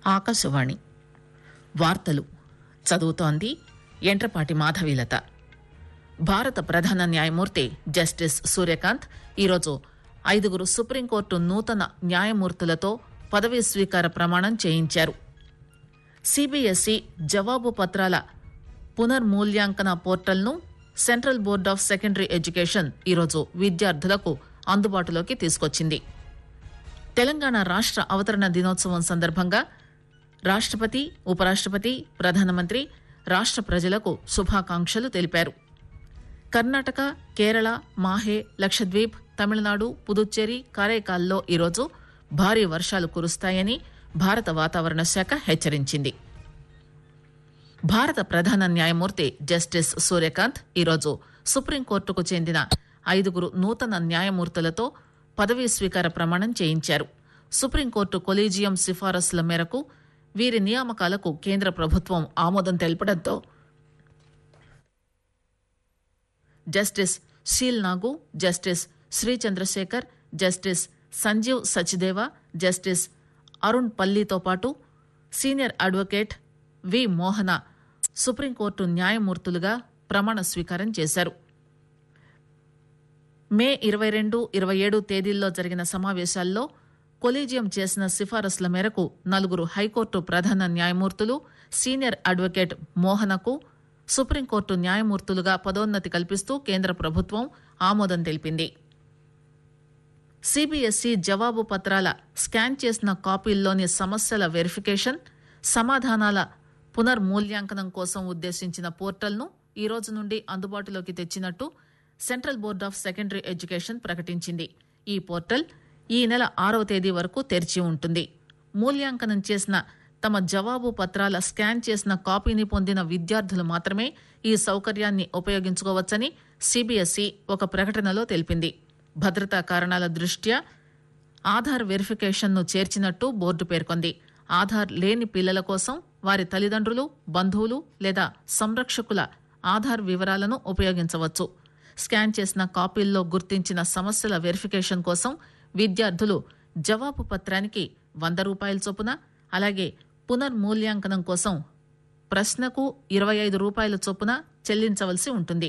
ఆకాశవాణి వార్తలు చదువుతోంది ఎంట్రపాటి మాధవీలత భారత ప్రధాన న్యాయమూర్తి జస్టిస్ సూర్యకాంత్ ఈరోజు ఐదుగురు సుప్రీంకోర్టు నూతన న్యాయమూర్తులతో పదవీ స్వీకార ప్రమాణం చేయించారు సిబిఎస్ఈ జవాబు పత్రాల పునర్మూల్యాంకన పోర్టల్ను central board of secondary education ఈరోజు విద్యార్థులకు అందుబాటులోకి తీసుకొచ్చింది తెలంగాణ రాష్ట్ర అవతరణ దినోత్సవం సందర్భంగా రాష్ట్రపతి ఉపరాష్ట్రపతి ప్రధానమంత్రి రాష్ట్ర ప్రజలకు శుభాకాంక్షలు తెలిపారు కర్ణాటక కేరళ మాహే లక్షద్వీప్ తమిళనాడు పుదుచ్చేరి కారైకాల్లో ఈరోజు భారీ వర్షాలు కురుస్తాయని భారత వాతావరణ శాఖ హెచ్చరించింది భారత ప్రధాన న్యాయమూర్తి జస్టిస్ సూర్యకాంత్ ఈరోజు సుప్రీంకోర్టుకు చెందిన ఐదుగురు నూతన న్యాయమూర్తులతో పదవీ స్వీకార ప్రమాణం చేయించారు సుప్రీంకోర్టు కొలీజియం సిఫారసుల మేరకు వీరి నియామకాలకు కేంద్ర ప్రభుత్వం ఆమోదం తెలపడంతో justice Sheel Nagu justice Shri Chandrasekhar justice Sanjeev Sachdeva justice Arun పల్లీతో పాటు senior advocate V Mohana supreme court న్యాయమూర్తులుగా ప్రమాణ స్వీకారం చేశారు మే ఇరవై రెండు ఇరవై ఏడు తేదీల్లో జరిగిన సమావేశాల్లో కొలీజియం చేసిన సిఫారసుల మేరకు నలుగురు హైకోర్టు ప్రధాన న్యాయమూర్తులు సీనియర్ అడ్వకేట్ మోహనకు సుప్రీంకోర్టు న్యాయమూర్తులుగా పదోన్నతి కల్పిస్తూ కేంద్ర ప్రభుత్వం ఆమోదం తెలిపింది సిబిఎస్ఈ జవాబు పత్రాల స్కాన్ చేసిన కాపీల్లోని సమస్యల వెరిఫికేషన్ సమాధానాల పునర్మూల్యాంకనం కోసం ఉద్దేశించిన పోర్టల్ను ఈ రోజు నుండి అందుబాటులోకి తెచ్చినట్టు central board of secondary education ప్రకటించింది ఈ పోర్టల్ ఈ నెల ఆరవ తేదీ వరకు తెరిచి ఉంటుంది మూల్యాంకనం చేసిన తమ జవాబు పత్రాల స్కాన్ చేసిన కాపీని పొందిన విద్యార్థులు మాత్రమే ఈ సౌకర్యాన్ని ఉపయోగించుకోవచ్చని సిబిఎస్ఈ ఒక ప్రకటనలో తెలిపింది భద్రతా కారణాల దృష్ట్యా ఆధార్ వెరిఫికేషన్ను చేర్చినట్టు బోర్డు పేర్కొంది ఆధార్ లేని పిల్లల కోసం వారి తల్లిదండ్రులు బంధువులు లేదా సంరక్షకుల ఆధార్ వివరాలను ఉపయోగించవచ్చు స్కాన్ చేసిన కాపీల్లో గుర్తించిన సమస్యల వెరిఫికేషన్ కోసం విద్యార్థులు జవాబు పత్రానికి వంద రూపాయల చొప్పున అలాగే పునర్మూల్యాంకనం కోసం ప్రశ్నకు ఇరవై ఐదు రూపాయల చొప్పున చెల్లించవలసి ఉంటుంది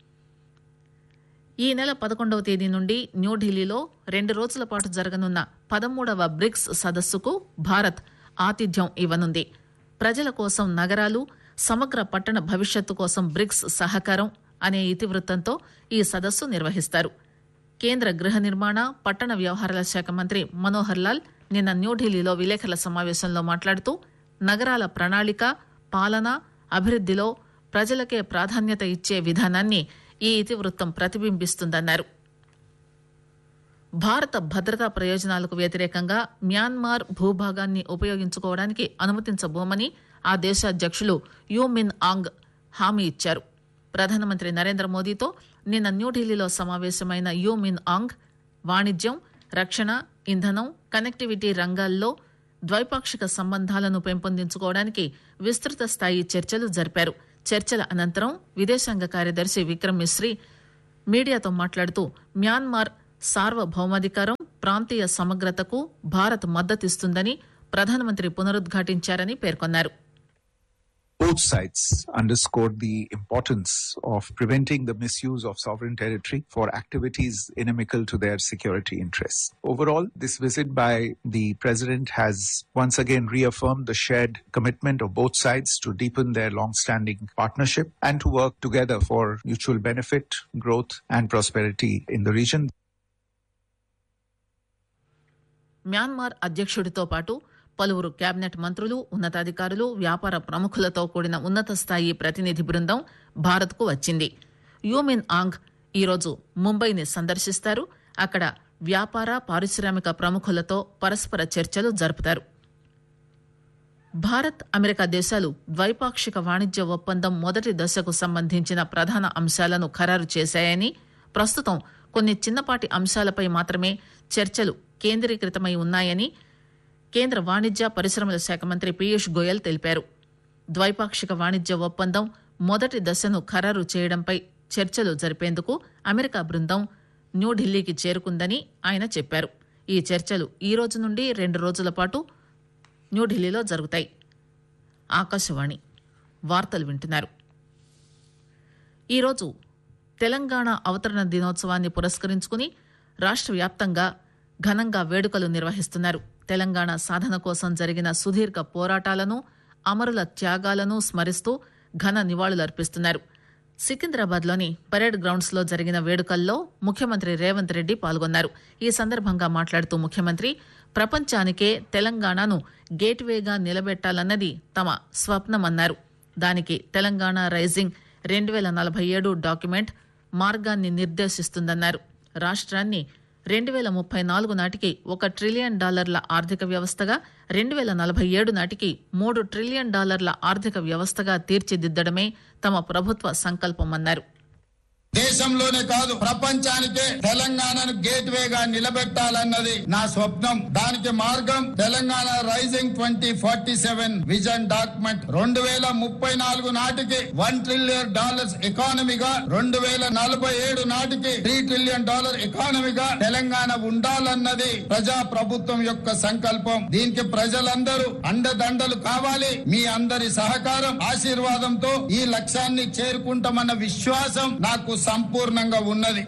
ఈ నెల పదకొండవ తేదీ నుండి న్యూఢిల్లీలో రెండు రోజుల పాటు జరగనున్న పదమూడవ బ్రిక్స్ సదస్సుకు భారత్ ఆతిథ్యం ఇవ్వనుంది ప్రజల కోసం నగరాలు సమగ్ర పట్టణ భవిష్యత్తు కోసం బ్రిక్స్ సహకారం అనే ఇతివృత్తంతో ఈ సదస్సు నిర్వహిస్తారు కేంద్ర గృహ నిర్మాణ పట్టణ వ్యవహారాల శాఖ మంత్రి మనోహర్ లాల్ నిన్న న్యూఢిల్లీలో విలేకరుల సమావేశంలో మాట్లాడుతూ నగరాల ప్రణాళిక పాలన అభివృద్దిలో ప్రజలకే ప్రాధాన్యత ఇచ్చే విధానాన్ని ఈ ఇతివృత్తం ప్రతిబింబిస్తుందన్నారు భారత భద్రతా ప్రయోజనాలకు వ్యతిరేకంగా మ్యాన్మార్ భూభాగాన్ని ఉపయోగించుకోవడానికి అనుమతించబోమని ఆ దేశ అధ్యక్షులు యూ మిన్ ఆంగ్ హామీ ఇచ్చారు ప్రధానమంత్రి నరేంద్ర మోదీతో నిన్న న్యూఢిల్లీలో సమావేశమైన యూ మిన్ ఆంగ్ వాణిజ్యం రక్షణ ఇంధనం కనెక్టివిటీ రంగాల్లో ద్వైపాక్షిక సంబంధాలను పెంపొందించుకోవడానికి విస్తృత స్థాయి చర్చలు జరిపారు చర్చల అనంతరం విదేశాంగ కార్యదర్శి విక్రమ్ మిశ్రీ మీడియాతో మాట్లాడుతూ మ్యాన్మార్ సార్వభౌమాధికారం ప్రాంతీయ సమగ్రతకు భారత్ మద్దతిస్తుందని ప్రధానమంత్రి పునరుద్ఘాటించారని పేర్కొన్నారు Both sides underscored the importance of preventing the misuse of sovereign territory for activities inimical to their security interests. Overall, this visit by the President has once again reaffirmed the shared commitment of both sides to deepen their long-standing partnership and to work together for mutual benefit, growth and prosperity in the region. Myanmar అధ్యక్షుడితో పాటు పలువురు cabinet మంత్రులు ఉన్నతాధికారులు వ్యాపార ప్రముఖులతో కూడిన ఉన్నత స్థాయి ప్రతినిధి బృందం భారత్కు వచ్చింది యూమిన్ ఆంగ్ ఈరోజు ముంబైని సందర్శిస్తారు అక్కడ వ్యాపార పారిశ్రామిక ప్రముఖులతో పరస్పర చర్చలు జరుపుతారు భారత్ అమెరికా దేశాలు ద్వైపాక్షిక వాణిజ్య ఒప్పందం మొదటి దశకు సంబంధించిన ప్రధాన అంశాలను ఖరారు చేశాయని ప్రస్తుతం కొన్ని చిన్నపాటి అంశాలపై మాత్రమే చర్చలు కేంద్రీకృతమై ఉన్నాయని కేంద్ర వాణిజ్య పరిశ్రమల శాఖ మంత్రి పీయూష్ గోయల్ తెలిపారు ద్వైపాక్షిక వాణిజ్య ఒప్పందం మొదటి దశను ఖరారు చేయడంపై చర్చలు జరిపేందుకు అమెరికా బృందం న్యూఢిల్లీకి చేరుకుందని ఆయన చెప్పారు ఈ చర్చలు ఈ రోజు నుండి రెండు రోజుల పాటు న్యూఢిల్లీలో జరుగుతాయి ఆకాశవాణి వార్తలు వింటున్నారు ఈరోజు తెలంగాణ అవతరణ దినోత్సవాన్ని పురస్కరించుకుని రాష్ట్ర వ్యాప్తంగా ఘనంగా వేడుకలు నిర్వహిస్తున్నారు తెలంగాణ సాధన కోసం జరిగిన సుదీర్ఘ పోరాటాలను అమరుల త్యాగాలను స్మరిస్తూ ఘన నివాళులర్పిస్తున్నారు సికింద్రాబాద్లోని పరేడ్ గ్రౌండ్స్ లో జరిగిన వేడుకల్లో ముఖ్యమంత్రి రేవంత్ రెడ్డి పాల్గొన్నారు ఈ సందర్భంగా మాట్లాడుతూ ముఖ్యమంత్రి ప్రపంచానికే తెలంగాణను గేట్వేగా నిలబెట్టాలన్నది తమ స్వప్నమన్నారు దానికి తెలంగాణ రైజింగ్ రెండు వేల నలభై ఏడు డాక్యుమెంట్ మార్గాన్ని నిర్దేశిస్తుందన్నారు రాష్ట్రాన్ని రెండు వేల ముప్పై నాలుగు నాటికి ఒక ట్రిలియన్ డాలర్ల ఆర్థిక వ్యవస్థగా రెండు వేల నలభై ఏడు నాటికి మూడు ట్రిలియన్ డాలర్ల ఆర్థిక వ్యవస్థగా తీర్చిదిద్దడమే తమ ప్రభుత్వ సంకల్పమన్నారు దేశంలోనే కాదు ప్రపంచానికే తెలంగాణను గేట్ వేగా నిలబెట్టాలన్నది నా స్వప్నం దానికి మార్గం Telangana rising twenty forty seven vision document రెండు వేల ముప్పై నాలుగు నాటికి వన్ ట్రిలియన్ డాలర్స్ ఎకానమీగా రెండు వేల నలభై ఏడు నాటికి త్రీ ట్రిలియన్ డాలర్ ఎకానమీగా తెలంగాణ ఉండాలన్నది ప్రజా ప్రభుత్వం యొక్క సంకల్పం దీనికి ప్రజలందరూ అండదండలు కావాలి మీ అందరి సహకారం ఆశీర్వాదంతో ఈ లక్ష్యాన్ని చేరుకుంటామన్న విశ్వాసం నాకు సంపూర్ణంగా ఉన్నది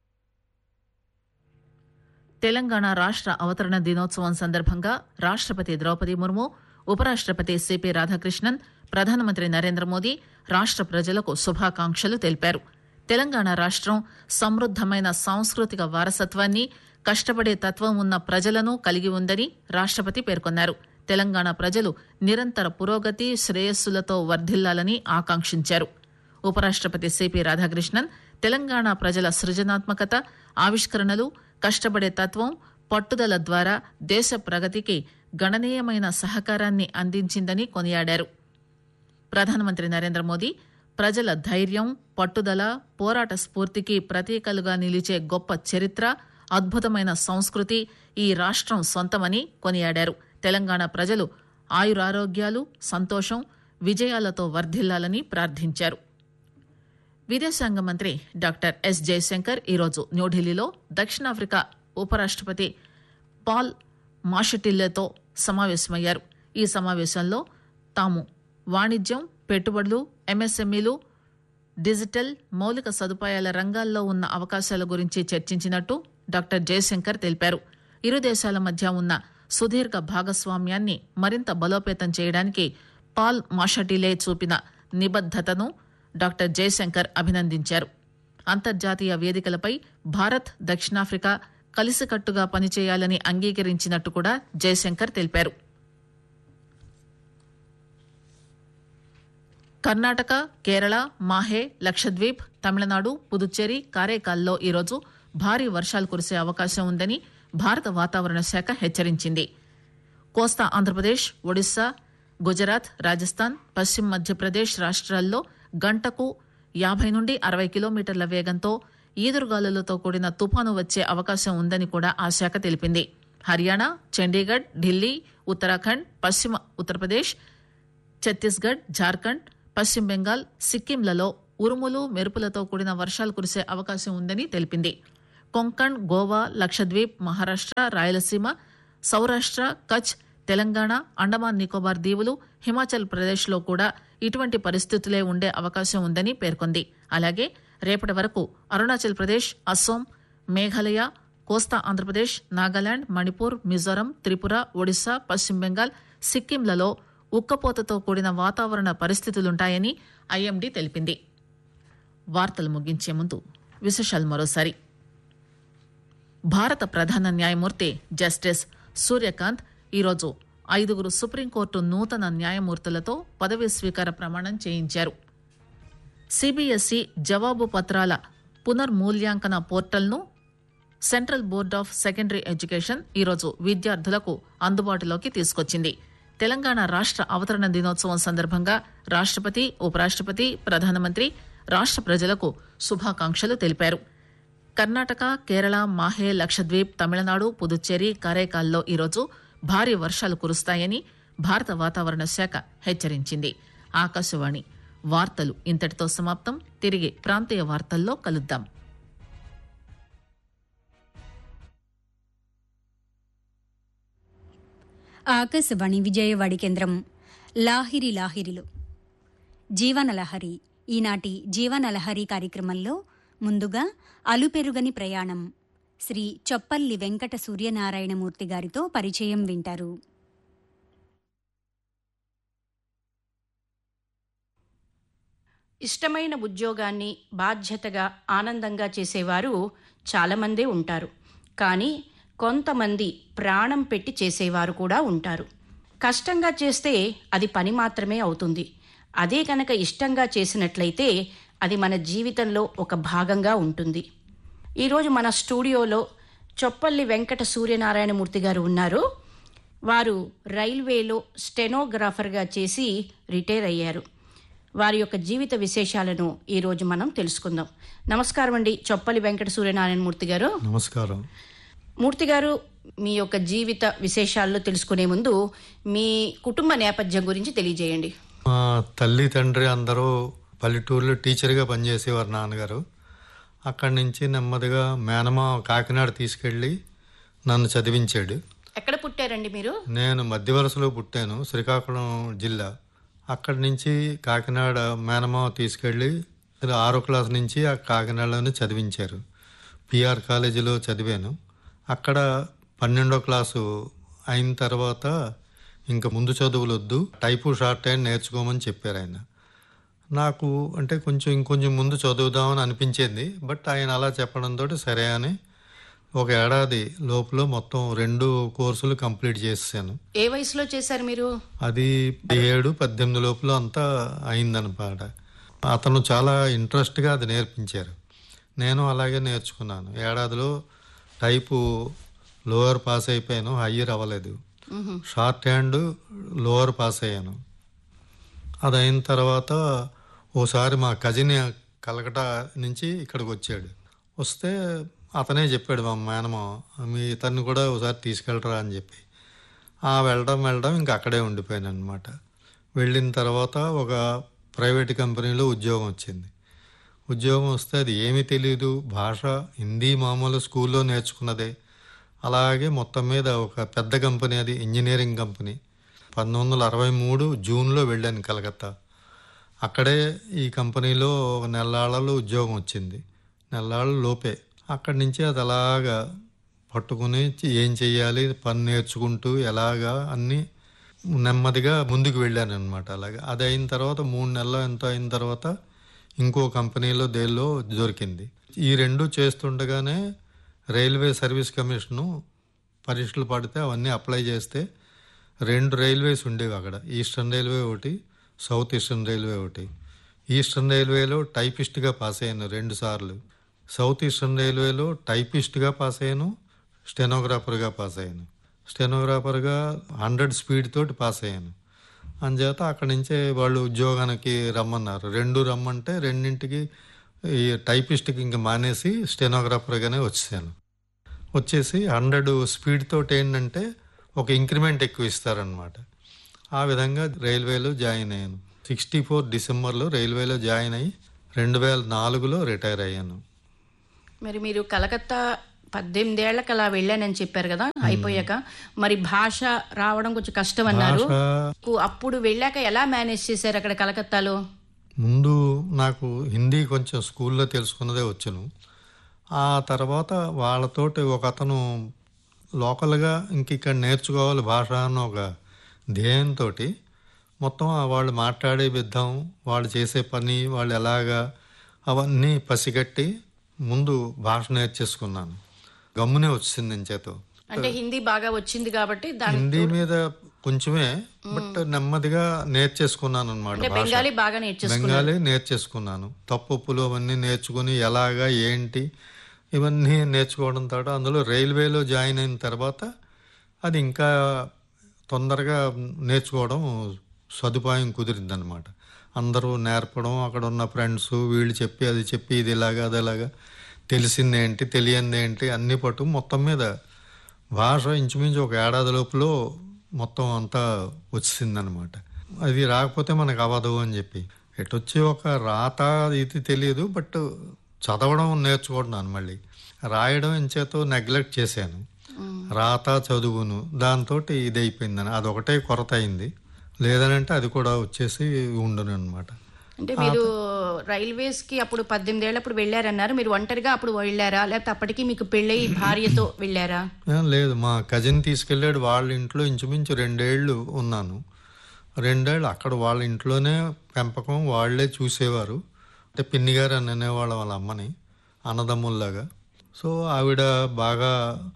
తెలంగాణ రాష్ట్ర అవతరణ దినోత్సవం సందర్భంగా రాష్ట్రపతి ద్రౌపది ముర్ము ఉపరాష్ట్రపతి సిపి రాధాకృష్ణన్ ప్రధానమంత్రి నరేంద్ర మోదీ రాష్ట్ర ప్రజలకు శుభాకాంక్షలు తెలిపారు తెలంగాణ రాష్ట్రం సమృద్దమైన సాంస్కృతిక వారసత్వాన్ని కష్టపడే తత్వం ఉన్న ప్రజలను కలిగి ఉందని రాష్ట్రపతి పేర్కొన్నారు తెలంగాణ ప్రజలు నిరంతర పురోగతి శ్రేయస్సులతో వర్ధిల్లాలని ఆకాంక్షించారు ఉపరాష్ట్రపతి సిపి రాధాకృష్ణన్ తెలంగాణ ప్రజల సృజనాత్మకత ఆవిష్కరణలు కష్టపడే తత్వం పట్టుదల ద్వారా దేశ ప్రగతికి గణనీయమైన సహకారాన్ని అందించిందని కొనియాడారు ప్రధానమంత్రి నరేంద్ర మోదీ ప్రజల ధైర్యం పట్టుదల పోరాట స్ఫూర్తికి ప్రతీకలుగా నిలిచే గొప్ప చరిత్ర అద్భుతమైన సంస్కృతి ఈ రాష్ట్రం సొంతమని కొనియాడారు తెలంగాణ ప్రజలు ఆయురారోగ్యాలు సంతోషం విజయాలతో వర్ధిల్లాలని ప్రార్థించారు విదేశాంగ మంత్రి డాక్టర్ ఎస్ జయశంకర్ ఈరోజు న్యూఢిల్లీలో దక్షిణాఫ్రికా ఉపరాష్ట్రపతి పాల్ మాషటిల్లెతో సమావేశమయ్యారు ఈ సమావేశంలో తాము వాణిజ్యం పెట్టుబడులు ఎంఎస్ఎంఈలు డిజిటల్ మౌలిక సదుపాయాల రంగాల్లో ఉన్న అవకాశాల గురించి చర్చించినట్టు డాక్టర్ జయశంకర్ తెలిపారు ఇరు దేశాల మధ్య ఉన్న సుదీర్ఘ భాగస్వామ్యాన్ని మరింత బలోపేతం చేయడానికి పాల్ మాషటిలే చూపిన నిబద్దతను డాక్టర్ జయశంకర్ అభినందించారు అంతర్జాతీయ వేదికలపై భారత్ దక్షిణాఫ్రికా కలిసికట్టుగా పనిచేయాలని అంగీకరించినట్టు కూడా జయశంకర్ తెలిపారు కర్ణాటక కేరళ మాహే లక్షద్వీప్ తమిళనాడు పుదుచ్చేరి కారైకాల్లో ఈరోజు భారీ వర్షాలు కురిసే అవకాశం ఉందని భారత వాతావరణ శాఖ హెచ్చరించింది కోస్తా ఆంధ్రప్రదేశ్ ఒడిశా గుజరాత్ రాజస్థాన్ పశ్చిమ మధ్యప్రదేశ్ రాష్ట్రాల్లో గంటకు యాభై నుండి అరవై కిలోమీటర్ల వేగంతో ఈదురుగాలులతో కూడిన తుపాను వచ్చే అవకాశం ఉందని కూడా ఆ శాఖ తెలిపింది హర్యానా చండీగఢ్ ఢిల్లీ ఉత్తరాఖండ్ పశ్చిమ ఉత్తరప్రదేశ్ ఛత్తీస్గఢ్ జార్ఖండ్ పశ్చిమ బెంగాల్ సిక్కింలలో ఉరుములు మెరుపులతో కూడిన వర్షాలు కురిసే అవకాశం ఉందని తెలిపింది కొంకణ్ గోవా లక్షద్వీప్ మహారాష్ట్ర రాయలసీమ సౌరాష్ట్ర కచ్ తెలంగాణ అండమాన్ నికోబార్ దీవులు హిమాచల్ ప్రదేశ్లో కూడా ఇటువంటి పరిస్థితులే ఉండే అవకాశం ఉందని పేర్కొంది అలాగే రేపటి వరకు అరుణాచల్ ప్రదేశ్ అస్సోం మేఘాలయ కోస్తా ఆంధ్రప్రదేశ్ నాగాలాండ్ మణిపూర్ మిజోరం త్రిపుర ఒడిశా పశ్చిమ బెంగాల్ సిక్కింలలో ఉక్కపోతతో కూడిన వాతావరణ పరిస్థితులుంటాయని ఐఎండీ తెలిపింది వార్తలు ముగించే ముందు విశేషాలు మరోసారి భారత ప్రధాన న్యాయమూర్తి జస్టిస్ సూర్యకాంత్ ఈరోజు ఐదుగురు సుప్రీంకోర్టు నూతన న్యాయమూర్తులతో పదవీ స్వీకార ప్రమాణం చేయించారు సిబిఎస్ఈ జవాబు పత్రాల పునర్మూల్యాంకన పోర్టల్ను central board of secondary education ఈరోజు విద్యార్థులకు అందుబాటులోకి తీసుకొచ్చింది తెలంగాణ రాష్ట్ర అవతరణ దినోత్సవం సందర్భంగా రాష్ట్రపతి ఉపరాష్ట్రపతి ప్రధానమంత్రి రాష్ట్ర ప్రజలకు శుభాకాంక్షలు తెలిపారు కర్ణాటక కేరళ మాహే లక్షద్వీప్ తమిళనాడు పుదుచ్చేరి కారైకాల్లో ఈరోజు భారీ వర్షాలు కురుస్తాయని భారత వాతావరణ శాఖ హెచ్చరించింది ఆకాశవాణి వార్తలు ఇంతటితో సమాప్తం తిరిగి ప్రాంతీయ వార్తల్లో కలుద్దాం ఆకాశవాణి విజయవాడి కేంద్రం లాహిరి లాహిరిలు జీవనలహరి ఈనాటి జీవనలహరి కార్యక్రమంలో ముందుగా అలుపెరుగని ప్రయాణం శ్రీ చొప్పల్లి వెంకట సూర్యనారాయణమూర్తి గారితో పరిచయం వింటారు ఇష్టమైన ఉద్యోగాన్ని బాధ్యతగా ఆనందంగా చేసేవారు చాలామందే ఉంటారు కానీ కొంతమంది ప్రాణం పెట్టి చేసేవారు కూడా ఉంటారు కష్టంగా చేస్తే అది పని మాత్రమే అవుతుంది అదే కనుక ఇష్టంగా చేసినట్లయితే అది మన జీవితంలో ఒక భాగంగా ఉంటుంది ఈరోజు మన స్టూడియోలో చొప్పల్లి వెంకట సూర్యనారాయణమూర్తి గారు ఉన్నారు వారు రైల్వేలో స్టెనోగ్రాఫర్గా చేసి రిటైర్ అయ్యారు వారి యొక్క జీవిత విశేషాలను ఈరోజు మనం తెలుసుకుందాం నమస్కారం అండి చొప్పలి వెంకట సూర్యనారాయణమూర్తి గారు నమస్కారం మూర్తి గారు మీ యొక్క జీవిత విశేషాల్లో తెలుసుకునే ముందు మీ కుటుంబ నేపథ్యం గురించి తెలియజేయండి మా తల్లి తండ్రి అందరూ పల్లెటూరులో టీచర్గా పనిచేసేవారు నాన్నగారు అక్కడి నుంచి నెమ్మదిగా మేనమా కాకినాడ తీసుకెళ్ళి నన్ను చదివించాడు ఎక్కడ పుట్టారండి మీరు నేను మధ్య వలసలో పుట్టాను శ్రీకాకుళం జిల్లా అక్కడి నుంచి కాకినాడ మేనమావ తీసుకెళ్ళి ఆరో క్లాస్ నుంచి ఆ కాకినాడలోనే చదివించారు పిఆర్ కాలేజీలో చదివాను అక్కడ పన్నెండో క్లాసు అయిన తర్వాత ఇంకా ముందు చదువులు వద్దు టైపు షార్ట్ హ్యాండ్ నేర్చుకోమని చెప్పారు ఆయన నాకు అంటే కొంచెం ఇంకొంచెం ముందు చదువుదామని అనిపించింది బట్ ఆయన అలా చెప్పడంతో సరే అని ఒక ఏడాది లోపల మొత్తం రెండు కోర్సులు కంప్లీట్ చేసాను ఏ వయసులో చేశారు మీరు అది ఏడు పద్దెనిమిది లోపల అంతా అయిందనమాట అతను చాలా ఇంట్రెస్ట్గా అది నేర్పించారు నేను అలాగే నేర్చుకున్నాను ఏడాదిలో టైపు లోవర్ పాస్ అయిపోయాను హయ్యర్ అవ్వలేదు షార్ట్ హ్యాండ్ లోవర్ పాస్ అయ్యాను అది అయిన తర్వాత ఓసారి మా కజిన్ కలకటా నుంచి ఇక్కడికి వచ్చాడు వస్తే అతనే చెప్పాడు మా మేనమా మీ ఇతన్ని కూడా ఒకసారి తీసుకెళ్ళరా అని చెప్పి ఆ వెళ్ళడం వెళ్ళడం ఇంకా అక్కడే ఉండిపోయాను అనమాట వెళ్ళిన తర్వాత ఒక ప్రైవేట్ కంపెనీలో ఉద్యోగం వచ్చింది ఉద్యోగం వస్తే అది ఏమీ తెలియదు భాష హిందీ మామూలు స్కూల్లో నేర్చుకున్నదే అలాగే మొత్తం మీద ఒక పెద్ద కంపెనీ అది ఇంజనీరింగ్ కంపెనీ పంతొమ్మిది వందల అరవై మూడు జూన్లో వెళ్ళాను కలకత్తా అక్కడే ఈ కంపెనీలో ఒక నెల్లాళ్ళలో ఉద్యోగం వచ్చింది నెల్లాళ్ళ లోపే అక్కడి నుంచి అది అలాగా పట్టుకుని ఏం చెయ్యాలి పని నేర్చుకుంటూ ఎలాగా అన్నీ నెమ్మదిగా ముందుకు వెళ్ళాను అనమాట అలాగా అది అయిన తర్వాత మూడు నెలలు ఎంతో అయిన తర్వాత ఇంకో కంపెనీలో దేనిలో దొరికింది ఈ రెండు చేస్తుండగానే రైల్వే సర్వీస్ కమిషను పరీక్షలు పడితే అవన్నీ అప్లై చేస్తే రెండు రైల్వేస్ ఉండేవి అక్కడ ఈస్టర్న్ రైల్వే ఒకటి సౌత్ ఈస్టర్న్ రైల్వే ఒకటి ఈస్టర్న్ రైల్వేలో టైపిస్ట్గా పాస్ అయ్యాను రెండు సార్లు సౌత్ ఈస్టర్న్ రైల్వేలో టైపిస్ట్గా పాస్ అయ్యాను స్టెనోగ్రాఫర్గా పాస్ అయ్యాను స్టెనోగ్రాఫర్గా హండ్రెడ్ స్పీడ్ తోటి పాస్ అయ్యాను అంచేత అక్కడి నుంచే వాళ్ళు ఉద్యోగానికి రమ్మన్నారు రెండు రమ్మంటే రెండింటికి ఈ టైపిస్ట్కి ఇంకా మానేసి స్టెనోగ్రాఫర్గానే వచ్చాను వచ్చేసి హండ్రెడ్ స్పీడ్ తోటి ఏంటంటే ఒక ఇంక్రిమెంట్ ఎక్కువ ఇస్తారనమాట ఆ విధంగా రైల్వేలో జాయిన్ అయ్యాను సిక్స్టీ ఫోర్ డిసెంబర్లో రైల్వేలో జాయిన్ అయ్యి రెండు వేల నాలుగులో రిటైర్ అయ్యాను మరి మీరు కలకత్తా పద్దెనిమిదేళ్లకు అలా వెళ్ళానని చెప్పారు కదా అయిపోయాక మరి భాష రావడం కొంచెం కష్టం అన్నారు భాష అప్పుడు వెళ్ళాక ఎలా మేనేజ్ చేశారు అక్కడ కలకత్తాలో ముందు నాకు హిందీ కొంచెం స్కూల్లో తెలుసుకున్నదే వచ్చును ఆ తర్వాత వాళ్ళతోటి ఒక అతను లోకల్గా ఇంక ఇక్కడ నేర్చుకోవాలి భాష అన్న ఒక ధ్యేయంతో మొత్తం ఆ వాళ్ళు మాట్లాడే విధం వాళ్ళు చేసే పని వాళ్ళు ఎలాగా అవన్నీ పసిగట్టి ముందు భాష నేర్చేసుకున్నాను గమ్మునే వచ్చింది చేతో అంటే హిందీ బాగా వచ్చింది కాబట్టి దాని హిందీ మీద కొంచెమే బట్ నెమ్మదిగా నేర్చేసుకున్నాను అనమాట అంటే భాష బెంగాలీ బాగా నేర్చేసుకున్నారు బెంగాలీ నేర్చేసుకున్నాను తప్పొప్పులు అవన్నీ నేర్చుకుని ఎలాగా ఏంటి ఇవన్నీ నేర్చుకోవడం తర్వాత అందులో రైల్వేలో జాయిన్ అయిన తర్వాత అది ఇంకా తొందరగా నేర్చుకోవడం సదుపాయం కుదిరిందనమాట అందరూ నేర్పడం అక్కడ ఉన్న ఫ్రెండ్స్ వీళ్ళు చెప్పి అది చెప్పి ఇది ఇలాగా అది ఇలాగా తెలిసింది ఏంటి తెలియంది ఏంటి అన్ని పట్టు మొత్తం మీద భాష ఇంచుమించు ఒక ఏడాది లోపల మొత్తం అంతా వచ్చిందనమాట అది రాకపోతే మనకు అవ్వదు అని చెప్పి ఎటొచ్చి ఒక రాత ఇది తెలియదు బట్ చదవడం నేర్చుకుంటున్నాను మళ్ళీ రాయడం ఎంచేతో నెగ్లెక్ట్ చేశాను రాత చదువును దాంతో ఇది అయిపోయిందని అదొకటే కొరత అయింది లేదనంటే అది కూడా వచ్చేసి ఉండును అనమాట అంటే మీరు రైల్వేస్ కి అప్పుడు పద్దెనిమిది ఏళ్ళప్పుడు వెళ్ళారన్నారు మీరు ఒంటరిగా అప్పుడు వెళ్ళారా లేకపోతే అప్పటికి మీకు పెళ్ళై భార్యతో వెళ్ళారా లేదు మా కజిన్ తీసుకెళ్ళాడు వాళ్ళ ఇంట్లో ఇంచుమించు రెండేళ్ళు ఉన్నాను రెండేళ్ళు అక్కడ వాళ్ళ ఇంట్లోనే పెంపకం వాళ్ళే చూసేవారు అంటే పిన్ని గారు అని అనేవాళ్ళం వాళ్ళ అమ్మని అన్నదమ్ముల్లాగా సో ఆవిడ బాగా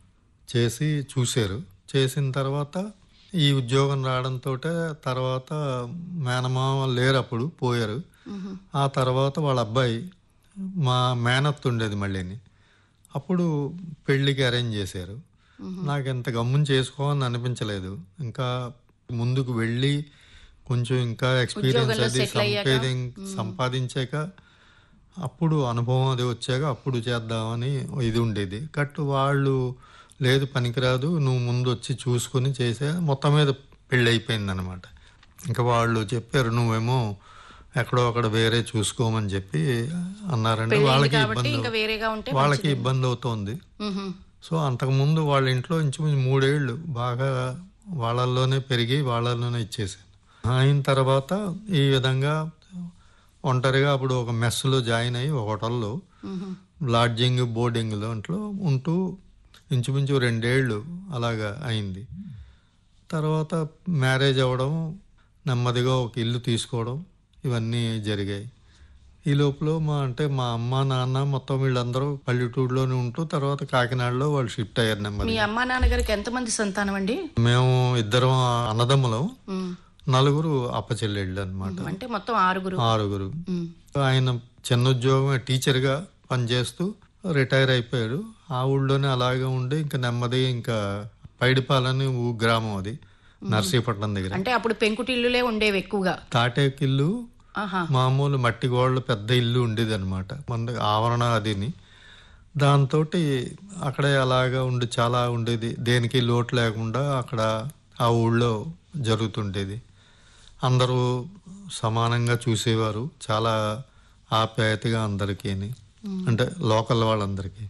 చేసి చూశారు చేసిన తర్వాత ఈ ఉద్యోగం రావడంతో తర్వాత మేనమామ లేరు అప్పుడు పోయారు ఆ తర్వాత వాళ్ళ అబ్బాయి మా మేనత్ ఉండేది మళ్ళీని అప్పుడు పెళ్ళికి అరేంజ్ చేశారు నాకు ఎంత గమ్మున చేసుకోవాలని అనిపించలేదు ఇంకా ముందుకు వెళ్ళి కొంచెం ఇంకా ఎక్స్పీరియన్స్ అది సంపేది సంపాదించాక అప్పుడు అనుభవం అది వచ్చాక అప్పుడు చేద్దామని ఇది ఉండేది కట్ వాళ్ళు లేదు పనికిరాదు నువ్వు ముందు వచ్చి చూసుకుని చేసే మొత్తం మీద పెళ్ళి అయిపోయింది అనమాట ఇంకా వాళ్ళు చెప్పారు నువ్వేమో ఎక్కడో అక్కడ వేరే చూసుకోమని చెప్పి అన్నారంటే వాళ్ళకి కాబట్టి ఇబ్బంది ఇంకా వేరేగా ఉంటే వాళ్ళకి ఇబ్బంది అవుతోంది మ్హూ. సో అంతకుముందు వాళ్ళ ఇంట్లో ఇంచుమించు మూడేళ్ళు బాగా వాళ్ళల్లోనే పెరిగి వాళ్ళల్లోనే ఇచ్చేసాను అయిన తర్వాత ఈ విధంగా ఒంటరిగా అప్పుడు ఒక మెస్లో జాయిన్ అయ్యి ఒక హోటల్లో లాడ్జింగ్ బోర్డింగ్ దాంట్లో ఉంటూ ఇంచుమించు రెండేళ్ళు అలాగా అయింది తర్వాత మ్యారేజ్ అవ్వడం నెమ్మదిగా ఒక ఇల్లు తీసుకోవడం ఇవన్నీ జరిగాయి ఈ లోపల మా అంటే మా అమ్మ నాన్న మొత్తం వీళ్ళందరూ పల్లెటూరులోనే ఉంటూ తర్వాత కాకినాడలో వాళ్ళు షిఫ్ట్ అయ్యారు మీ నెమ్మది అమ్మా నాన్నగారికి ఎంతమంది సంతానం అండి మేము ఇద్దరం అన్నదమ్ములం మ్. నలుగురు అప్పచెల్లెళ్ళు అనమాట అంటే మొత్తం ఆరుగురు ఆరుగురు మ్. ఆయన చిన్న ఉద్యోగం టీచర్గా పనిచేస్తూ రిటైర్ అయిపోయాడు ఆ ఊళ్ళోనే అలాగే ఉండి ఇంకా నెమ్మది ఇంకా పైడిపాలని ఊ గ్రామం అది నర్సీపట్నం దగ్గర అంటే అప్పుడు పెంకుటిల్లులే ఉండేవి ఎక్కువగా తాటేకిల్లు ఆహా మామూలు మట్టి గోడలు పెద్ద ఇల్లు ఉండేది అనమాట మన ఆవరణ అదిని దాంతో అక్కడే అలాగా ఉండి చాలా ఉండేది దేనికి లోటు లేకుండా అక్కడ ఆ ఊళ్ళో జరుగుతుండేది అందరూ సమానంగా చూసేవారు చాలా ఆప్యాయతగా అందరికీ అంటే లోకల్ వాళ్ళందరికీ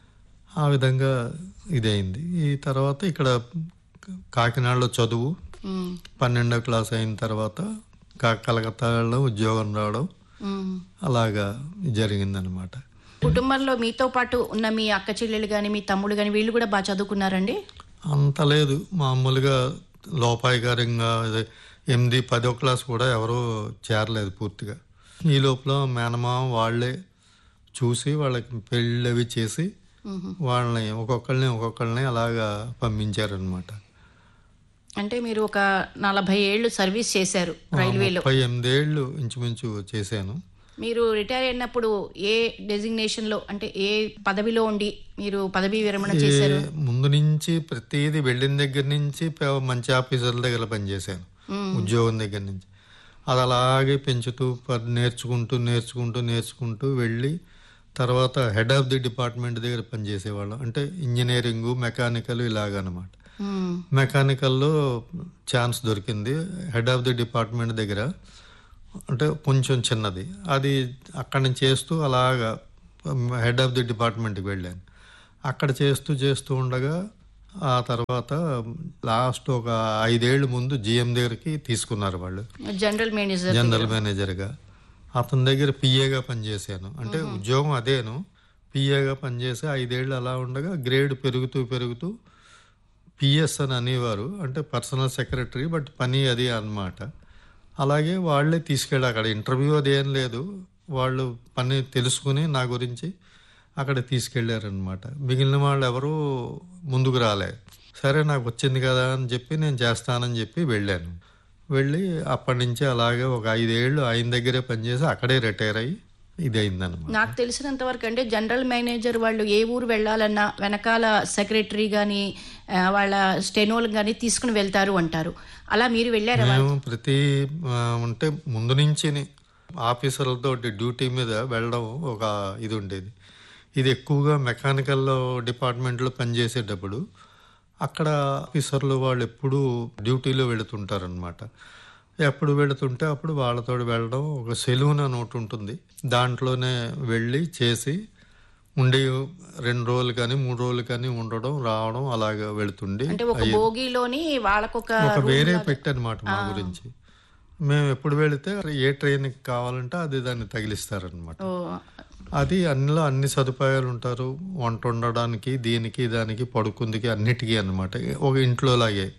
ఆ విధంగా ఇదైంది ఈ తర్వాత ఇక్కడ కాకినాడలో చదువు మ్. పన్నెండో క్లాస్ అయిన తర్వాత కా- కలకత్తాలో ఉద్యోగం రావడం మ్. అలాగా జరిగిందనమాట కుటుంబంలో మీతో పాటు ఉన్న మీ అక్క చెల్లెలు గాని మీ తమ్ముడు గాని వీళ్ళు కూడా బాగా చదువుకున్నారండి అంత లేదు మామూలుగా లోపాయికారంగా అదే ఎనిమిది పదో క్లాస్ కూడా ఎవరూ చేరలేదు పూర్తిగా ఈ లోపల మేనమామ వాళ్ళే చూసి వాళ్ళకి పెళ్ళి అవి చేసి వాళ్ళని ఒక్కొక్కరిని ఒక్కొక్కరిని అలాగా పంపించారనమాట అంటే మీరు ఒక నలభై ఏళ్ళు సర్వీస్ చేశారు రైల్వేలో ముప్పై ఎనిమిదేళ్ళు ఇంచుమించు చేశాను మీరు రిటైర్ అయినప్పుడు ఏ డెసిగ్నేషన్ లో అంటే ఏ పదవిలో ఉండి మీరు పదవీ విరమణ చేశారు ఏ ముందు నుంచి ప్రతిదీ వెళ్ళిన దగ్గర నుంచి ప- మంచి ఆఫీసర్ల దగ్గర పనిచేశాను ఉద్యోగం దగ్గర నుంచి అది అలాగే పెంచుతూ ప- నేర్చుకుంటూ నేర్చుకుంటూ నేర్చుకుంటూ వెళ్ళి తర్వాత హెడ్ ఆఫ్ ది డిపార్ట్మెంట్ దగ్గర పనిచేసేవాళ్ళం అంటే ఇంజనీరింగ్ మెకానికల్ ఇలాగనమాట మ్మ్. మెకానికల్లో ఛాన్స్ దొరికింది హెడ్ ఆఫ్ ది డిపార్ట్మెంట్ దగ్గర అంటే కొంచెం చిన్నది అది అక్కడి నుంచి చేస్తూ అలాగా హెడ్ ఆఫ్ ది డిపార్ట్మెంట్కి వెళ్ళాను అక్కడ చేస్తూ చేస్తూ ఉండగా ఆ తర్వాత లాస్ట్ ఒక ఐదేళ్ళు ముందు జిఎం దగ్గరికి తీసుకున్నారు వాళ్ళు జనరల్ మేనేజర్ జనరల్ మేనేజర్గా అతని దగ్గర పిఏగా పనిచేశాను అంటే ఉద్యోగం అదేను పిఏగా పనిచేసి ఐదేళ్ళు అలా ఉండగా గ్రేడ్ పెరుగుతూ పెరుగుతూ పిఎస్ అని అనేవారు అంటే పర్సనల్ సెక్రటరీ బట్ పని అది అన్నమాట అలాగే వాళ్ళే తీసుకెళ్ళి అక్కడ ఇంటర్వ్యూ అది ఏం లేదు వాళ్ళు పని తెలుసుకుని నా గురించి అక్కడ తీసుకెళ్ళారనమాట మిగిలిన వాళ్ళు ఎవరు ముందుకు రాలే సరే నాకు వచ్చింది కదా అని చెప్పి నేను చేస్తానని చెప్పి వెళ్ళాను వెళ్ళి అప్పటి నుంచి అలాగే ఒక ఐదేళ్ళు ఆయన దగ్గరే పనిచేసి అక్కడే రిటైర్ అయ్యి ఇది అయిందనమాట నాకు తెలిసినంత వరకు అంటే జనరల్ మేనేజర్ వాళ్ళు ఏ ఊరు వెళ్ళాలన్నా వెనకాల సెక్రటరీ గాని ఆ, వాళ్ళ స్టెనోల్ గాని తీసుకుని వెళ్తారు అంటారు అలా మీరు వెళ్ళారా మేము ప్రతి ఆ, అంటే ముందు నుంచి ఆఫీసర్లతో డ్యూటీ మీద వెళ్ళడం ఒక ఇది ఉండేది ఇది ఎక్కువగా మెకానికల్ డిపార్ట్మెంట్లో పనిచేసేటప్పుడు అక్కడ ఆఫీసర్లు వాళ్ళు ఎప్పుడూ డ్యూటీలో వెళుతుంటారనమాట ఎప్పుడు వెళుతుంటే అప్పుడు వాళ్ళతో వెళ్ళడం ఒక సెలూన్ అని ఒకటి ఉంటుంది దాంట్లోనే వెళ్ళి చేసి ఉండి రెండు రోజులు కానీ మూడు రోజులు కానీ ఉండడం రావడం అలాగా వెళుతుండి అంటే ఒక భోగిలోని వాళ్ళకొక ఒక room వేరే లాగా- పెట్టనమాట మా గురించి మేము ఎప్పుడు వెళితే ఏ ట్రైన్ కావాలంటే అది దాన్ని తగిలిస్తారనమాట ఓ, అది అన్నిలో అన్ని సదుపాయాలు ఉంటారు వంట వండడానికి దీనికి దానికి పడుకుందికి అన్నిటికీ అన్నమాట ఒక ఇంట్లో లాగే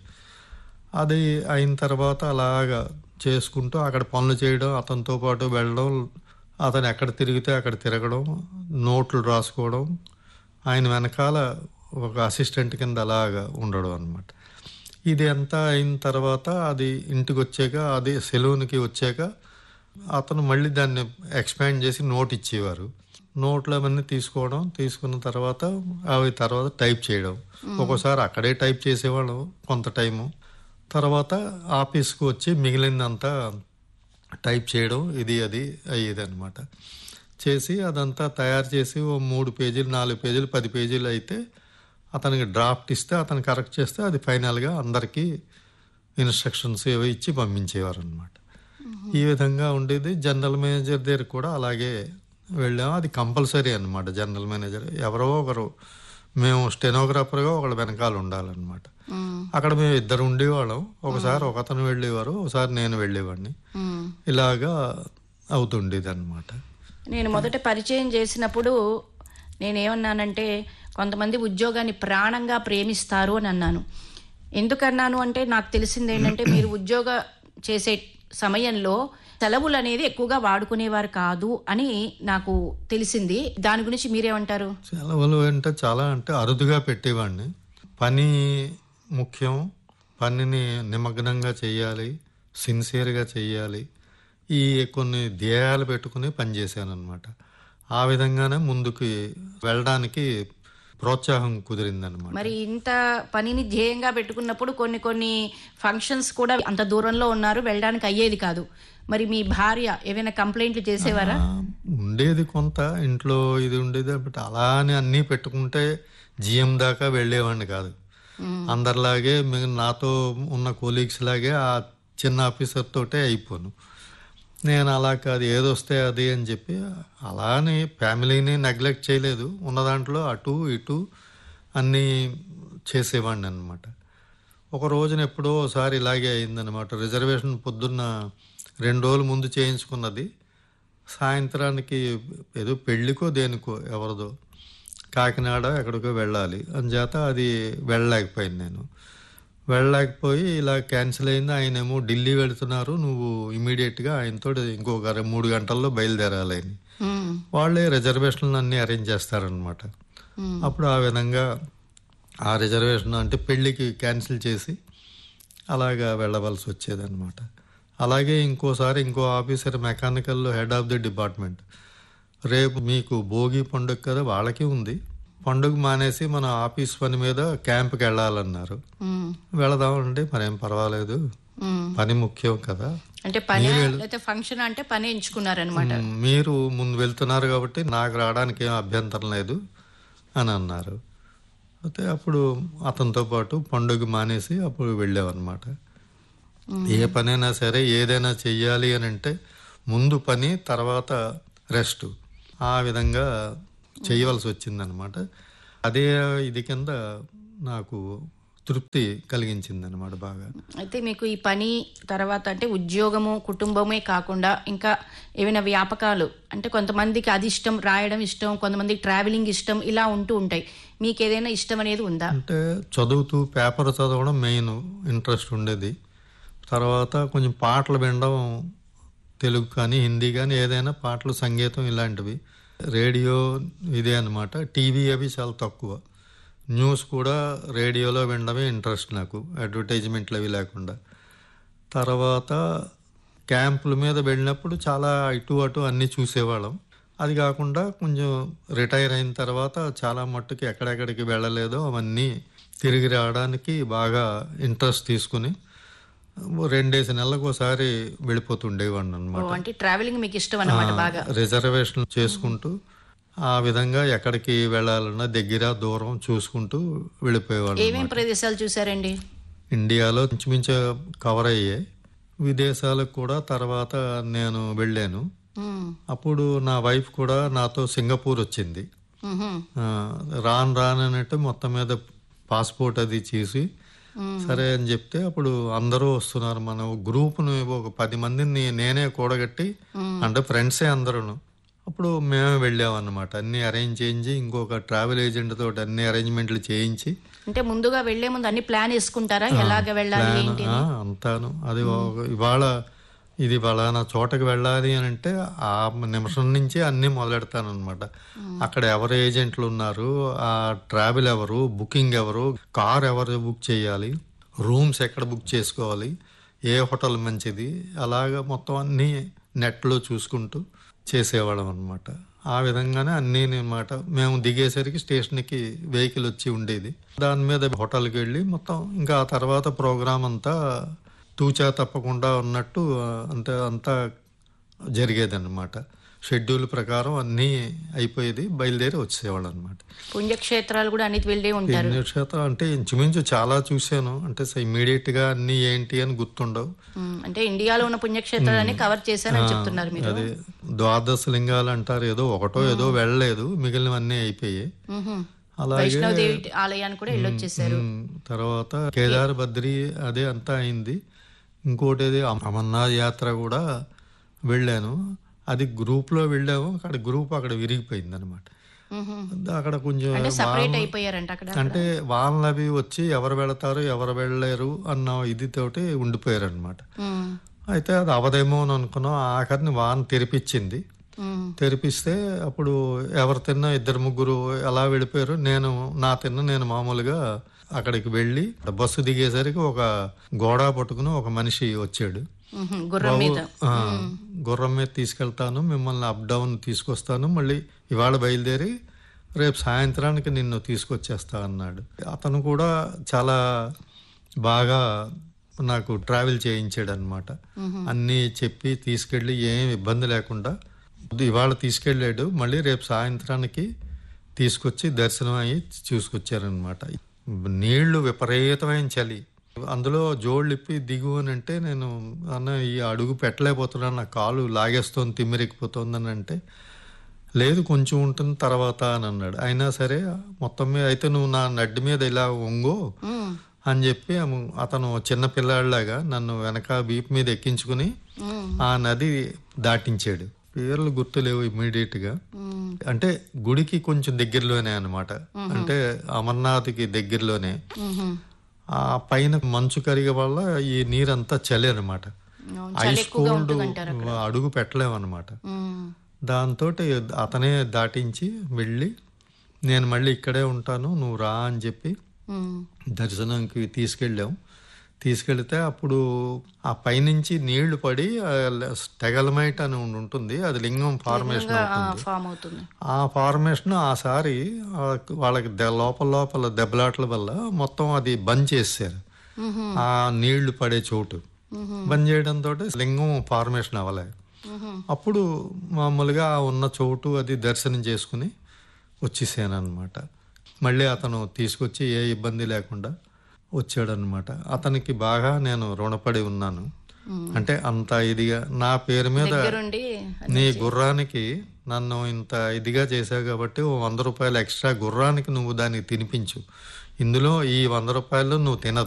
అది అయిన తర్వాత అలాగా చేసుకుంటూ అక్కడ పనులు చేయడం అతనితో పాటు వెళ్ళడం అతను ఎక్కడ తిరిగితే అక్కడ తిరగడం నోట్లు రాసుకోవడం ఆయన వెనకాల ఒక అసిస్టెంట్ కింద అలాగా ఉండడం అనమాట ఇది అంతా అయిన తర్వాత అది ఇంటికి వచ్చాక అది సెలూన్కి వచ్చాక అతను మళ్ళీ దాన్ని ఎక్స్పాండ్ చేసి నోట్ ఇచ్చేవారు నోట్లు అవన్నీ తీసుకోవడం తీసుకున్న తర్వాత అవి తర్వాత టైప్ చేయడం ఒక్కోసారి అక్కడే టైప్ చేసేవాళ్ళం కొంత టైము తర్వాత ఆఫీస్కి వచ్చి మిగిలిందంతా టైప్ చేయడం ఇది అది అయ్యేది అనమాట చేసి అదంతా తయారు చేసి ఓ మూడు పేజీలు నాలుగు పేజీలు పది పేజీలు అయితే అతనికి డ్రాఫ్ట్ ఇస్తే అతను కరెక్ట్ చేస్తే అది ఫైనల్గా అందరికీ ఇన్స్ట్రక్షన్స్ ఏవో ఇచ్చి పంపించేవారు అనమాట ఈ విధంగా ఉండేది జనరల్ మేనేజర్ దగ్గర కూడా అలాగే వెళ్ళాము అది కంపల్సరీ అనమాట జనరల్ మేనేజర్ ఎవరో ఒకరు మేము స్టెనోగ్రాఫర్గా ఒకళ్ళు వెనకాల ఉండాలన్నమాట అక్కడ మేము ఇద్దరు ఉండేవాళ్ళం ఒకసారి ఒక అతను వెళ్ళేవారు ఒకసారి నేను వెళ్ళేవాడిని ఉమ్. ఇలాగా అవుతుండేది అనమాట నేను మొదట పరిచయం చేసినప్పుడు నేనేమన్నానంటే కొంతమంది ఉద్యోగాన్ని ప్రాణంగా ప్రేమిస్తారు అని అన్నాను ఎందుకన్నాను అంటే నాకు తెలిసింది ఏంటంటే మీరు ఉద్యోగ చేసే సమయంలో సెలవులు అనేది ఎక్కువగా వాడుకునేవారు కాదు అని నాకు తెలిసింది దాని గురించి మీరేమంటారు సెలవులు అంటే చాలా అంటే అరుదుగా పెట్టేవాడిని పని ముఖ్యం పనిని నిమగ్నంగా చేయాలి సిన్సియర్గా చేయాలి ఈ కొన్ని ధ్యేయాలు పెట్టుకుని పనిచేశాను అనమాట ఆ విధంగానే ముందుకు వెళ్ళడానికి ప్రోత్సాహం కుదిరిందనమాట మరి ఇంత పనిని ధ్యేయంగా పెట్టుకున్నప్పుడు కొన్ని కొన్ని ఫంక్షన్స్ కూడా అంత దూరంలో ఉన్నారు వెళ్ళడానికి అయ్యేది కాదు మరి మీ భార్య ఏమైనా కంప్లైంట్లు చేసేవారా ఆ, ఉండేది కొంత ఇంట్లో ఇది ఉండేది బట్ అలా అని అన్నీ పెట్టుకుంటే జిఎం దాకా వెళ్ళేవాడిని కాదు అందరిలాగే మిగ- నాతో ఉన్న కోలీగ్స్ లాగే ఆ చిన్న ఆఫీసర్ తోటే అయిపోను నేను అలా కాదు ఏదొస్తే అది అని చెప్పి అలా అని ఫ్యామిలీని నెగ్లెక్ట్ చేయలేదు ఉన్న దాంట్లో అటు ఇటు అన్నీ చేసేవాడిని అనమాట ఒక రోజున ఎప్పుడో ఒకసారి ఇలాగే అయిందనమాట రిజర్వేషన్ పొద్దున్న రెండు రోజుల ముందు చేయించుకున్నది సాయంత్రానికి ఏదో పెళ్ళికో దేనికో ఎవరిదో కాకినాడ ఎక్కడికో వెళ్ళాలి అంచేత అది వెళ్ళలేకపోయింది నేను వెళ్ళలేకపోయి ఇలా క్యాన్సిల్ అయింది ఆయనేమో ఢిల్లీ వెళుతున్నారు నువ్వు ఇమీడియట్గా ఆయనతో ఇంకొక రె- మూడు గంటల్లో బయలుదేరాలి అని ఉమ్, వాళ్ళే రిజర్వేషన్లు అన్నీ అరేంజ్ చేస్తారనమాట అప్పుడు ఆ విధంగా ఆ రిజర్వేషన్ అంటే పెళ్ళికి క్యాన్సిల్ చేసి అలాగా వెళ్ళవలసి వచ్చేదన్నమాట అలాగే ఇంకోసారి ఇంకో ఆఫీసర్ మెకానికల్లో హెడ్ ఆఫ్ ది డిపార్ట్మెంట్ రేపు మీకు భోగి పండుగ కదా వాళ్ళకి ఉంది పండుగ మానేసి మన ఆఫీస్ పని మీద క్యాంప్కి వెళ్ళాలన్నారు ఉమ్, వెళదామంటే మరేం పర్వాలేదు ఉమ్. పని ముఖ్యం కదా అంటే పని లేకపోతే ఫంక్షన్ అంటే పని ఎంచుకున్నారనమాట మ్, మీరు ముందు వెళ్తున్నారు కాబట్టి నాకు రావడానికి ఏం అభ్యంతరం లేదు అని అన్నారు అయితే అప్పుడు అతనితో పాటు పండుగ మానేసి అప్పుడు వెళ్ళామన్నమాట ఏ పనైనా సరే ఏదైనా చెయ్యాలి అని అంటే ముందు పని తర్వాత రెస్ట్ ఆ విధంగా చేయవలసి వచ్చిందనమాట అదే ఇది కింద నాకు తృప్తి కలిగించిందనమాట బాగా అయితే మీకు ఈ పని తర్వాత అంటే ఉద్యోగము కుటుంబమే కాకుండా ఇంకా ఏమైనా వ్యాపకాలు అంటే కొంతమందికి అది ఇష్టం రాయడం ఇష్టం కొంతమందికి ట్రావెలింగ్ ఇష్టం ఇలా ఉంటూ ఉంటాయి మీకు ఏదైనా ఇష్టం అనేది ఉందా అంటే చదువుతూ పేపర్ చదవడం మెయిన్ ఇంట్రెస్ట్ ఉండేది తర్వాత కొంచెం పాటలు వినడం తెలుగు కానీ హిందీ కానీ ఏదైనా పాటలు సంగీతం ఇలాంటివి రేడియో ఇదే అనమాట టీవీ అవి చాలా తక్కువ న్యూస్ కూడా రేడియోలో వినడమే ఇంట్రెస్ట్ నాకు అడ్వర్టైజ్మెంట్లు అవి లేకుండా తర్వాత క్యాంపుల మీద వెళ్ళినప్పుడు చాలా ఇటు అటు అన్నీ చూసేవాళ్ళం అది కాకుండా కొంచెం రిటైర్ అయిన తర్వాత చాలా మట్టుకు ఎక్కడెక్కడికి వెళ్ళలేదో అవన్నీ తిరిగి రావడానికి బాగా ఇంట్రెస్ట్ తీసుకుని రెండేసి నెలలకు ఒకసారి వెళ్ళిపోతుండేవాడిని ఓ, అనమాట అంటే ట్రావెలింగ్ మీకు ఇష్టం అన్నమాట బాగా రిజర్వేషన్ చేసుకుంటూ ఆ విధంగా ఎక్కడికి వెళ్ళాలన్నా దగ్గర దూరం చూసుకుంటూ వెళ్ళిపోయేవాళ్ళం ఏమేం ప్రదేశాలు చూసారండి ఇండియాలో ఇంచుమించు కవర్ అయ్యాయి విదేశాలకు కూడా తర్వాత నేను వెళ్ళాను ఉమ్, అప్పుడు నా వైఫ్ కూడా నాతో సింగపూర్ వచ్చింది మ్హూ. ఆ, రాను రాను అన్నట్టు మొత్తం మీద పాస్పోర్ట్ అది చేసి సరే అని చెప్తే అప్పుడు అందరూ వస్తున్నారు మన గ్రూప్ను ఒక పది మందిని నేనే కూడగట్టి అంటే ఫ్రెండ్సే అందరూ అప్పుడు మేమే వెళ్ళామన్నమాట అన్ని అరేంజ్ చేయించి ఇంకొక ట్రావెల్ ఏజెంట్ తోటి అన్ని అరేంజ్మెంట్లు చేయించి అంటే ముందుగా వెళ్లే ముందు అన్ని ప్లాన్ వేసుకుంటారా ఎలాగ వెళ్ళాలి ప్లాన్ ఏంటి ఆ, అంతాను అది ఒక- ఇవాళ ఇది ఫలానా చోటకి వెళ్ళాలి అని అంటే ఆ నిమిషం నుంచి అన్నీ మొదలెడతాను అనమాట అక్కడ ఎవరు ఏజెంట్లు ఉన్నారు ఆ ట్రావెల్ ఎవరు బుకింగ్ ఎవరు కార్ ఎవరు బుక్ చేయాలి రూమ్స్ ఎక్కడ బుక్ చేసుకోవాలి ఏ హోటల్ మంచిది అలాగా మొత్తం అన్నీ నెట్లో చూసుకుంటూ చేసేవాళ్ళం అనమాట ఆ విధంగానే అన్నీ అనమాట మేము దిగేసరికి స్టేషన్కి వెహికల్ వచ్చి ఉండేది దాని మీద హోటల్కి వెళ్ళి మొత్తం ఇంకా ఆ తర్వాత ప్రోగ్రామ్ అంతా తూచా తప్పకుండా ఉన్నట్టు ఆ, అంతే అంతా జరిగేది అనమాట షెడ్యూల్ ప్రకారం అన్నీ అయిపోయేది బయలుదేరి వచ్చేవాళ్ళు అనమాట పుణ్యక్షేత్రాలు కూడా అన్నిటి వెళ్ళే ఉంటారు పుణ్యక్షేత్రం అంటే ఇంచుమించు చాలా చూశాను అంటే ఇమీడియట్ గా అన్ని ఏంటి అని గుర్తుండవు మ్, అంటే ఇండియాలో ఉన్న పుణ్యక్షేత్రాలన్నీ కవర్ చేశారని చెప్తున్నారు మీరు అదే ద్వాదశ లింగాలు అంటారు ఏదో ఒకటో ఏదో వెళ్ళలేదు మిగిలినవన్నీ అయిపోయాయి మ్హూ. అలాగే వైష్ణవదేవి ఆలయాన్ని కూడా వెళ్ళొచ్చేసారు ఉమ్, తర్వాత కేదార్ బద్రి అదే అంతా అయింది ఇంకోటి ఏది అమ- అమర్నాథ్ యాత్ర కూడా వెళ్ళాను అది గ్రూప్ లో వెళ్ళాము అక్కడ గ్రూప్ అక్కడ విరిగిపోయింది అనమాట మ్హూ. అక్కడ కొంచెం అంటే సపరేట్ వాన- అయిపోయారంట అక్కడ అంటే వానలు అవి వచ్చి ఎవరు వెళతారు ఎవరు వెళ్ళలేరు అన్న ఇది తోటి ఉండిపోయారు అనమాట మ్, అయితే అది అవదేమో అని అనుకున్నాం ఆఖరిని వాన తెరిపించింది మ్, తెరిపిస్తే అప్పుడు ఎవరు తిన్నా ఇద్దరు ముగ్గురు ఎలా వెళ్ళిపోయారు నేను నా తిన్న నేను మామూలుగా అక్కడికి వెళ్ళి బస్సు దిగేసరికి ఒక గోడ పట్టుకుని ఒక మనిషి వచ్చాడు మ్హూ. గుర్రం మీద ఆ, గుర్రం మీద తీసుకెళ్తాను మిమ్మల్ని అప్ డౌన్ తీసుకొస్తాను మళ్ళీ ఇవాళ బయలుదేరి రేపు సాయంత్రానికి నిన్ను తీసుకొచ్చేస్తా అన్నాడు అతను కూడా చాలా బాగా నాకు ట్రావెల్ చేయించాడు అనమాట అన్నీ చెప్పి తీసుకెళ్ళి ఏం ఇబ్బంది లేకుండా ఇవాళ తీసుకెళ్ళాడు మళ్ళీ రేపు సాయంత్రానికి తీసుకొచ్చి దర్శనం అయ్యి చూసుకొచ్చారనమాట నీళ్లు విపరీతమైన చలి అందులో జోళ్ళు ఇప్పి దిగు అని అంటే నేను అన్న ఈ అడుగు పెట్టలేకపోతున్నాను నా కాలు లాగేస్తోంది తిమ్మిరెక్కిపోతుంది అని అంటే లేదు కొంచెం ఉంటుంది తర్వాత అని అన్నాడు అయినా సరే మొత్తం మీద అయితే నువ్వు నా నడ్డి మీద ఇలా వంగో మ్, అని చెప్పి ఆమె- అతను చిన్న పిల్లాడిలాగా నన్ను వెనక వీపు మీద ఎక్కించుకుని మ్, ఆ నది దాటించాడు పేర్లు గుర్తులేవు ఇమీడియట్ గా మ్, అంటే గుడికి కొంచెం దగ్గరలోనే అన్నమాట అంటే అమర్నాథ్కి దగ్గరలోనే మ్హూ. ఆ పైన మంచు కరిగే వల్ల ఈ నీరంతా చలి అనమాట అవును, చలి ఐస్ ఎక్కువగా కోల్డ్ ఉంటుందంటారు అక్కడ. అడుగు పెట్టలేమన్నమాట మ్, దాంతో అతనే దాటించి వెళ్ళి నేను మళ్ళీ ఇక్కడే ఉంటాను నువ్వు రా అని చెప్పి మ్, దర్శనంకి తీసుకెళ్ళాం తీసుకెళ్తే అప్పుడు ఆ పైనుంచి నీళ్లు పడి స్టెగలమైట్ అని ఒకటి ఉంటుంది అది లింగం ఫార్మేషన్ ఆ, అవుతుంది ఫామ్ అవుతుంది ఆ ఫార్మేషన్ ఆసారి ఆ వాళ్ళకి దె- లోపల లోపల దెబ్బలాట్ల వల్ల మొత్తం అది బంద్ చేశారు మ్హూ. ఆ నీళ్లు పడే చోటు బంద్ చేయడంతో లింగం ఫార్మేషన్ అవ్వలే మ్హూ. అప్పుడు మామూలుగా ఆ ఉన్న చోటు అది దర్శనం చేసుకుని వచ్చేసాను అనమాట మళ్ళీ అతను తీసుకొచ్చి ఏ ఇబ్బంది లేకుండా వచ్చాడనమాట అతనికి బాగా నేను రుణపడి ఉన్నాను అంటే అంత ఇదిగా నా పేరు మీద దగ్గరుండి నీ గుర్రానికి నన్ను ఇంత ఇదిగా చేశావు కాబట్టి ఓ వంద రూపాయలు ఎక్స్ట్రా గుర్రానికి నువ్వు దానికి తినిపించు ఇందులో ఈ వంద రూపాయలు నువ్వు తినదు